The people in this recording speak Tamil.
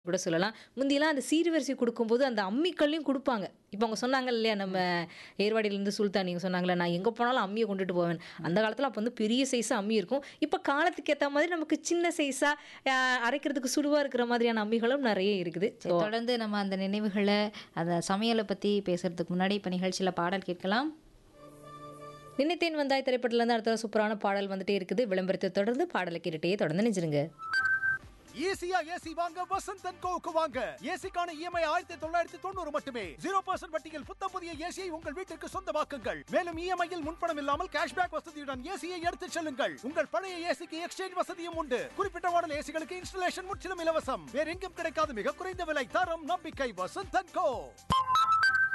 கூட சொல்லலாம். முந்தியெல்லாம் அந்த சீர்வரிசை குடுக்கும்போது அந்த அம்மிக்கல்லையும் குடுப்பாங்க. இப்ப அவங்க சொன்னாங்க இல்லையா, நம்ம ஏர்வாடியிலேருந்து சுல்தான் நீங்க சொன்னாங்கல்ல, நான் எங்க போனாலும் அம்மிய கொண்டுட்டு போவேன். அந்த காலத்துல அப்ப வந்து பெரிய சைஸா அம்மி இருக்கும். இப்ப காலத்துக்கு ஏத்த மாதிரி நமக்கு சின்ன சைஸா அ அரைக்கிறதுக்கு சுடுவா இருக்கிற மாதிரியான அம்மிகளும் நெறைய இருக்குது. சரி, தொடர்ந்து நம்ம அந்த நினைவுகள, அந்த சமையல பத்தி பேசுறதுக்கு முன்னாடி இப்ப நிகழ்ச்சியில பாடல் கேட்கலாம். நினைத்தேன் வந்தாய் திரைப்படத்துலேருந்து அடுத்த சூப்பரான பாடல் வந்துட்டே இருக்குது. விளம்பரத்தை தொடர்ந்து பாடலை கேட்டுட்டே தொடர்ந்து நினைச்சிருங்க. ஈஸியா ஏசி வாங்க வசந்த் அண்ட் கோவுக்கு வாங்க ஏசிக்கான இஎம்ஐ ஆயிரத்தி தொள்ளாயிரத்தி தொண்ணூறு மட்டுமே ஜீரோ பர்சன்ட் வட்டியில் புத்தம் புதிய ஏசியை உங்கள் வீட்டிற்கு சொந்தமாக்குங்கள் மேலும் இஎம்ஐயில் முன்பணம் இல்லாமல் கேஷ்பேக் வசதியுடன் ஏசியை எடுத்துச் செல்லுங்கள் உங்கள் பழைய ஏசிக்கு எக்ஸ்சேஞ்ச் வசதியும் உண்டு குறிப்பிட்ட மாடல் ஏசிகளுக்கு இன்ஸ்டலேஷன் முற்றிலும் இலவசம் வேற எங்கும் கிடைக்காத மிக குறைந்த விலை தரம் நம்பிக்கை வசந்த் அண்ட் கோ